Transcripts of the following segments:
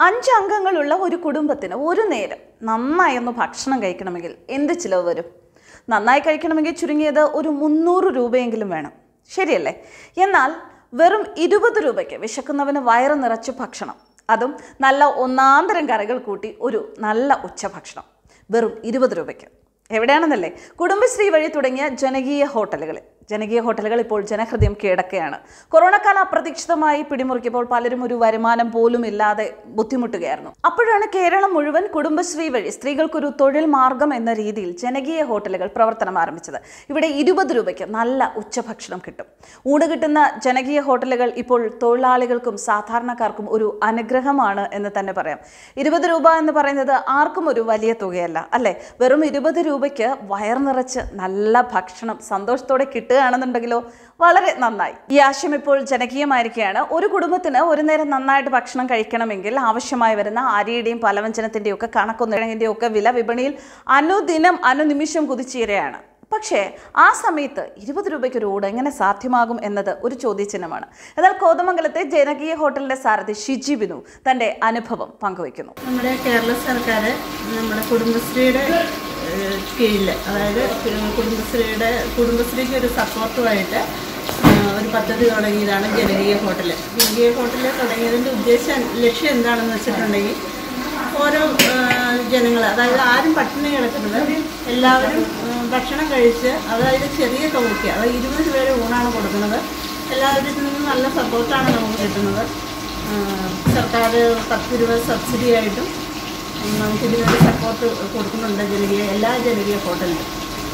അഞ്ച് അംഗങ്ങളുള്ള ഒരു കുടുംബത്തിന് ഒരു നേരം നന്നായി ഒന്ന് ഭക്ഷണം കഴിക്കണമെങ്കിൽ എന്ത് ചിലവ് വരും നന്നായി കഴിക്കണമെങ്കിൽ ചുരുങ്ങിയത് ഒരു മുന്നൂറ് രൂപയെങ്കിലും വേണം ശരിയല്ലേ എന്നാൽ വെറും ഇരുപത് രൂപയ്ക്ക് വിശക്കുന്നവന് വയറ് നിറച്ച് ഭക്ഷണം അതും നല്ല ഒന്നാന്തരം കറികൾ കൂട്ടി ഒരു നല്ല ഉച്ചഭക്ഷണം വെറും ഇരുപത് രൂപയ്ക്ക് എവിടെയാണെന്നല്ലേ കുടുംബശ്രീ വഴി തുടങ്ങിയ ജനകീയ ഹോട്ടലുകളിൽ ജനകീയ ഹോട്ടലുകൾ ഇപ്പോൾ ജനഹൃദയം കീഴടക്കുകയാണ് കൊറോണ കാലം അപ്രതീക്ഷിതമായി പിടിമുറുക്കിയപ്പോൾ പലരും ഒരു വരുമാനം പോലും ഇല്ലാതെ ബുദ്ധിമുട്ടുകയായിരുന്നു അപ്പോഴാണ് കേരളം മുഴുവൻ കുടുംബശ്രീ വഴി സ്ത്രീകൾക്കൊരു തൊഴിൽ മാർഗം എന്ന രീതിയിൽ ജനകീയ ഹോട്ടലുകൾ പ്രവർത്തനം ആരംഭിച്ചത് ഇവിടെ ഇരുപത് രൂപയ്ക്ക് നല്ല ഉച്ചഭക്ഷണം കിട്ടും ഊണ് കിട്ടുന്ന ജനകീയ ഹോട്ടലുകൾ ഇപ്പോൾ തൊഴിലാളികൾക്കും സാധാരണക്കാർക്കും ഒരു അനുഗ്രഹമാണ് എന്ന് തന്നെ പറയാം ഇരുപത് രൂപ എന്ന് പറയുന്നത് ആർക്കും ഒരു വലിയ തുകയല്ല അല്ലേ വെറും ഇരുപത് രൂപയ്ക്ക് വയർ നിറച്ച് നല്ല ഭക്ഷണം സന്തോഷത്തോടെ കിട്ടുകയാണെന്നുണ്ടെങ്കിലോ വളരെ നന്നായി ഈ ആശയം ഇപ്പോൾ ജനകീയമായിരിക്കുകയാണ് ഒരു കുടുംബത്തിന് ഒരു നേരം നന്നായിട്ട് ഭക്ഷണം കഴിക്കണമെങ്കിൽ ആവശ്യമായി വരുന്ന അരിയുടെയും പലവ്യഞ്ജനത്തിൻ്റെയും ഒക്കെ കണക്കൊന്നിടങ്ങിൻ്റെയും ഒക്കെ വില വിപണിയിൽ അനുദിനം അനുനിമിഷം കുതിച്ചുയരുകയാണ് പക്ഷേ ആ സമയത്ത് ഇരുപത് രൂപയ്ക്ക് ഒരു ഊട് എങ്ങനെ സാധ്യമാകും എന്നത് ഒരു ചോദ്യചിഹ്നമാണ് എന്നാൽ കോതമംഗലത്തെ ജനകീയ ഹോട്ടലിന്റെ സാരഥി ഷിജി ബിനു തന്റെ അനുഭവം പങ്കുവയ്ക്കുന്നു നമ്മുടെ കേരള സർക്കാർ നമ്മുടെ കുടുംബശ്രീയുടെ ഏഹ്, കീഴിൽ അതായത് കുടുംബശ്രീയുടെ കുടുംബശ്രീക്ക് ഒരു സപ്പോർട്ടുമായിട്ട് ഏഹ്, ഒരു പദ്ധതി തുടങ്ങിയതാണ് ജനകീയ ഹോട്ടൽ ജനകീയ ഹോട്ടൽ തുടങ്ങിയതിൻ്റെ ഉദ്ദേശം ലക്ഷ്യം എന്താണെന്ന് വെച്ചിട്ടുണ്ടെങ്കിൽ ഓരോ ജനങ്ങൾ അതായത് ആരും പട്ടിണി കിടക്കുന്നത് എല്ലാവരും ഏഹ്, ഭക്ഷണം കഴിച്ച് അതായത് ചെറിയ തുകയ്ക്ക് അതായത് ഇരുപത് രൂപയുടെ ഊണാണ് കൊടുക്കുന്നത് എല്ലാവരിൽ നിന്നും നല്ല സപ്പോർട്ടാണ് നമുക്ക് കിട്ടുന്നത് ഏഹ്, സർക്കാർ പത്ത് രൂപ സബ്സിഡി ആയിട്ടും നമുക്ക് ഇതിനൊരു സപ്പോർട്ട് കൊടുക്കുന്നുണ്ട് ജനകീയ എല്ലാ ജനകീയ ഹോട്ടലിലും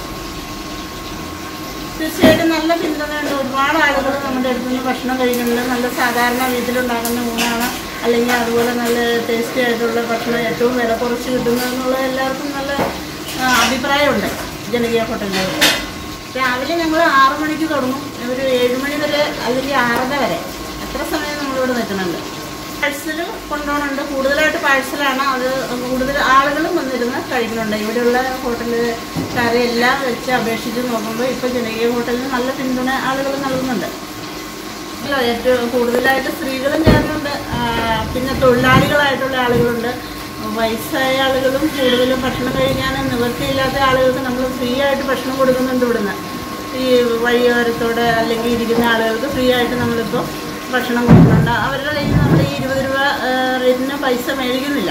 തീർച്ചയായിട്ടും നല്ല പിന്തുണയുണ്ട് ഒരുപാട് ആളുകൾ നമ്മുടെ അടുത്ത് നിന്ന് ഭക്ഷണം കഴിക്കുന്നുണ്ട് നല്ല സാധാരണ വീട്ടിലുണ്ടാക്കുന്ന ഊണാണ് അല്ലെങ്കിൽ അതുപോലെ നല്ല ടേസ്റ്റി ആയിട്ടുള്ള ഭക്ഷണം ഏറ്റവും വില കുറച്ച് കിട്ടുന്നു എന്നുള്ള എല്ലാവർക്കും നല്ല ആ, അഭിപ്രായമുണ്ട് ജനകീയ ഹോട്ടലിൽ രാവിലെ ഞങ്ങൾ ആറ് മണിക്ക് തുടങ്ങും ഒരു ഏഴ് മണി വരെ അല്ലെങ്കിൽ ആറര വരെ അത്ര സമയം നമ്മളിവിടെ നിൽക്കുന്നുണ്ട് പാഴ്സൽ കൊണ്ടുപോകുന്നുണ്ട് കൂടുതലായിട്ട് പാഴ്സലാണ് അത് കൂടുതൽ ആളുകളും വന്നിരുന്ന് കഴിക്കുന്നുണ്ട് ഇവിടെയുള്ള ഹോട്ടലുകാരെ എല്ലാം വെച്ച് അപേക്ഷിച്ച് നോക്കുമ്പോൾ ഇപ്പോൾ ജനകീയ ഹോട്ടലിന് നല്ല പിന്തുണ ആളുകൾ നൽകുന്നുണ്ട് അല്ല ഏറ്റവും കൂടുതലായിട്ട് സ്ത്രീകളും ചേർന്നുണ്ട് ആ, പിന്നെ തൊഴിലാളികളായിട്ടുള്ള ആളുകളുണ്ട് വയസ്സായ ആളുകളും കൂടുതലും ഭക്ഷണം കഴിക്കാൻ നിവൃത്തിയില്ലാത്ത ആളുകൾക്ക് നമ്മൾ ഫ്രീ ആയിട്ട് ഭക്ഷണം കൊടുക്കുന്നുണ്ട് ഇവിടുന്ന് ഈ വഴിയോരത്തോടെ അല്ലെങ്കിൽ ഇരിക്കുന്ന ആളുകൾക്ക് ഫ്രീ ആയിട്ട് നമ്മളിപ്പോൾ ഭക്ഷണം കൊടുക്കുന്നുണ്ട് അവരുടെ കയ്യിൽ നിന്ന് നമ്മൾ ഈ ഇരുപത് രൂപ ആ, റേറ്റിന് പൈസ മേടിക്കുന്നില്ല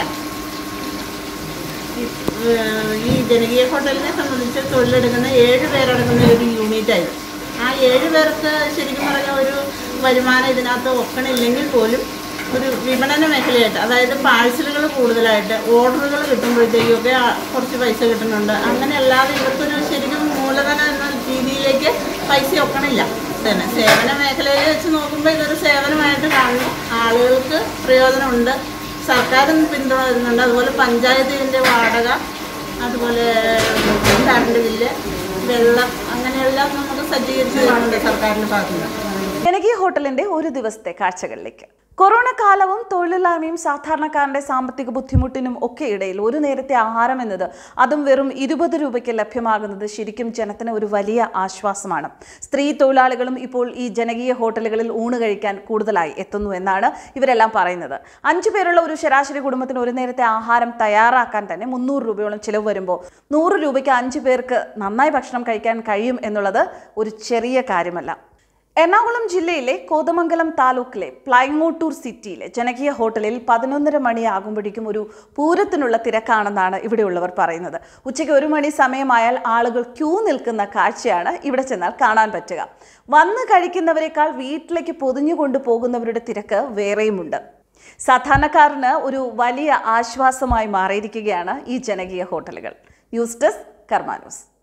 ഈ, ഏഹ്, ഈ ജനകീയ ഹോട്ടലിനെ സംബന്ധിച്ച് തൊഴിലെടുക്കുന്ന ഏഴ് പേരടങ്ങുന്ന ഒരു യൂണിറ്റായത് ആ ഏഴ് പേർക്ക് ശരിക്കും പറഞ്ഞാൽ ഒരു വരുമാനം ഇതിനകത്ത് ഒക്കണില്ലെങ്കിൽ പോലും ഒരു വിപണന മേഖലയായിട്ട് അതായത് പാഴ്സലുകൾ കൂടുതലായിട്ട് ഓർഡറുകൾ കിട്ടുമ്പോഴത്തേക്കൊക്കെ ആ കുറച്ച് പൈസ കിട്ടുന്നുണ്ട് അങ്ങനെ അല്ലാതെ ഇവർക്കൊരു ശരിക്കും മൂലധനം എന്ന രീതിയിലേക്ക് പൈസ ഒക്കണില്ല തന്നെ സേവന മേഖലയിൽ വെച്ച് നോക്കുമ്പോൾ ഇതൊരു സേവനമായിട്ട് കാണുന്നു ആളുകൾക്ക് പ്രയോജനമുണ്ട് സർക്കാരും പിന്തുണ തരുന്നുണ്ട് അതുപോലെ പഞ്ചായത്തിൻ്റെ വാടക അതുപോലെ കറണ്ട് ബില്ല് വെള്ളം അങ്ങനെയെല്ലാം നമുക്ക് സജ്ജീകരിച്ച് തരുന്നുണ്ട് സർക്കാരിൻ്റെ ഭാഗത്തുനിന്ന് ജനകീയ ഹോട്ടലിന്റെ ഒരു ദിവസത്തെ കാഴ്ചകളിലേക്ക് കൊറോണ കാലവും തൊഴിലില്ലായ്മയും സാധാരണക്കാരന്റെ സാമ്പത്തിക ബുദ്ധിമുട്ടിനും ഒക്കെ ഇടയിൽ ഒരു നേരത്തെ ആഹാരം എന്നത് അതും വെറും ഇരുപത് രൂപയ്ക്ക് ലഭ്യമാകുന്നത് ശരിക്കും ജനത്തിന് ഒരു വലിയ ആശ്വാസമാണ് സ്ത്രീ തൊഴിലാളികളും ഇപ്പോൾ ഈ ജനകീയ ഹോട്ടലുകളിൽ ഊണ് കഴിക്കാൻ കൂടുതലായി എത്തുന്നു എന്നാണ് ഇവരെല്ലാം പറയുന്നത് അഞ്ചു പേരുള്ള ഒരു ശരാശരി കുടുംബത്തിന് ഒരു നേരത്തെ ആഹാരം തയ്യാറാക്കാൻ തന്നെ മുന്നൂറ് രൂപയോളം ചിലവ് വരുമ്പോൾ നൂറ് രൂപയ്ക്ക് അഞ്ചു പേർക്ക് നന്നായി ഭക്ഷണം കഴിക്കാൻ കഴിയും എന്നുള്ളത് ഒരു ചെറിയ കാര്യമല്ല എറണാകുളം ജില്ലയിലെ കോതമംഗലം താലൂക്കിലെ പ്ലൈങ്ങോട്ടൂർ സിറ്റിയിലെ ജനകീയ ഹോട്ടലിൽ പതിനൊന്നര മണിയാകുമ്പോഴേക്കും ഒരു പൂരത്തിനുള്ള തിരക്കാണെന്നാണ് ഇവിടെയുള്ളവർ പറയുന്നത് ഉച്ചയ്ക്ക് ഒരു മണി സമയമായാൽ ആളുകൾ ക്യൂ നിൽക്കുന്ന കാഴ്ചയാണ് ഇവിടെ ചെന്നാൽ കാണാൻ പറ്റുക വന്ന് കഴിക്കുന്നവരെക്കാൾ വീട്ടിലേക്ക് പൊതിഞ്ഞുകൊണ്ടു പോകുന്നവരുടെ തിരക്ക് വേറെയുമുണ്ട് സാധാരണക്കാരന് ഒരു വലിയ ആശ്വാസമായി മാറിയിരിക്കുകയാണ് ഈ ജനകീയ ഹോട്ടലുകൾ ന്യൂസ് ഡെസ്ക് കർമാനൂസ്